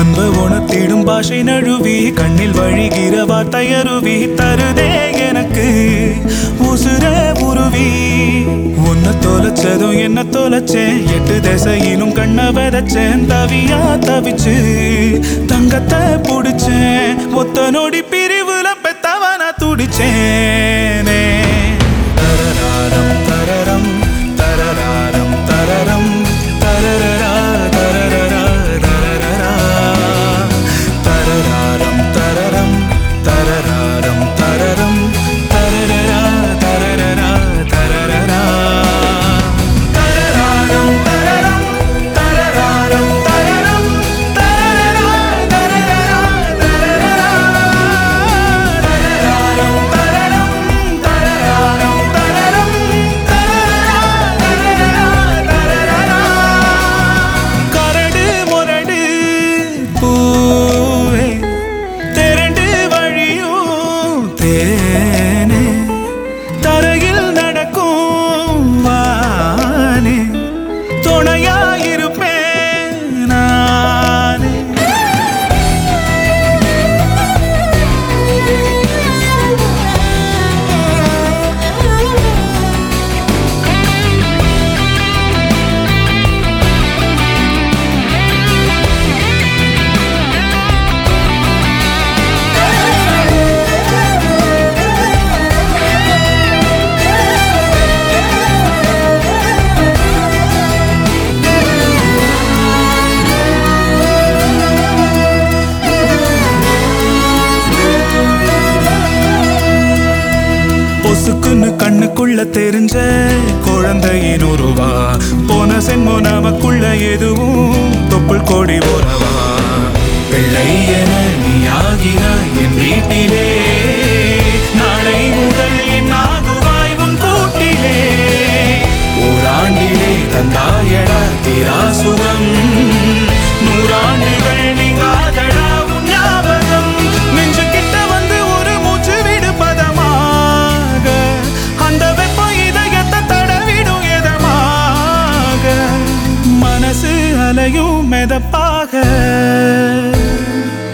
அன்ப உணர்த்திடும் பாஷை நழுவி கண்ணில் வழிகிற வார்த்தையருவி தருதே எனக்கு உசுர உருவி உன்னை தொலைச்சதும் என்ன தொலைச்சேன் எட்டு திசையிலும் கண்ணை விதைச்சேன் தவியா தவிச்சு தங்கத்தை புடிச்சேன் ஒத்த நொடி பிரிவுல பெத்தவன துடிச்சேனே தரராரம் தரரம் தரராரம் தரரம் தரரரா தரரரா தரரரா தரராரம் தரரம் தரராரம் தரரம் தரரரா தரரரா தரரரா தரராரம் தரரம் தரராரம் தரரம் தரரரா தரரரா தரரரா தரராரம் தரரம் தரராரம் தரரம் கரடு முரடு பூவே திரண்டு வழியும் தேனே தரையில் நடக்கும் வானே துணையாயிருப்பேன் நானே பொசுக்குன்னு கண்ணுக்குள்ள தெரிஞ்ச குழந்தையின் உருவா போன சென்மோ நமக்குள்ள எதுவும் தொப்புள் கோடி உறவா பிள்ளை என நீ ஆகிறாய் என் வீட்டிலே நாளை முதல் என் ஆகுவாய் உன் கூட்டிலே ஓராண்டிலே தந்தாயடா திராசுரம் நூறாண்டுகள் நீங்காதடா உன் ஞாபகம் நெஞ்சு கிட்ட வந்து ஒரு மூச்சு விடு பதமாக அந்த வெப்பம் இதயத்தை தடவிடும் எதமாக மனசு அலையும் மெதப்பாக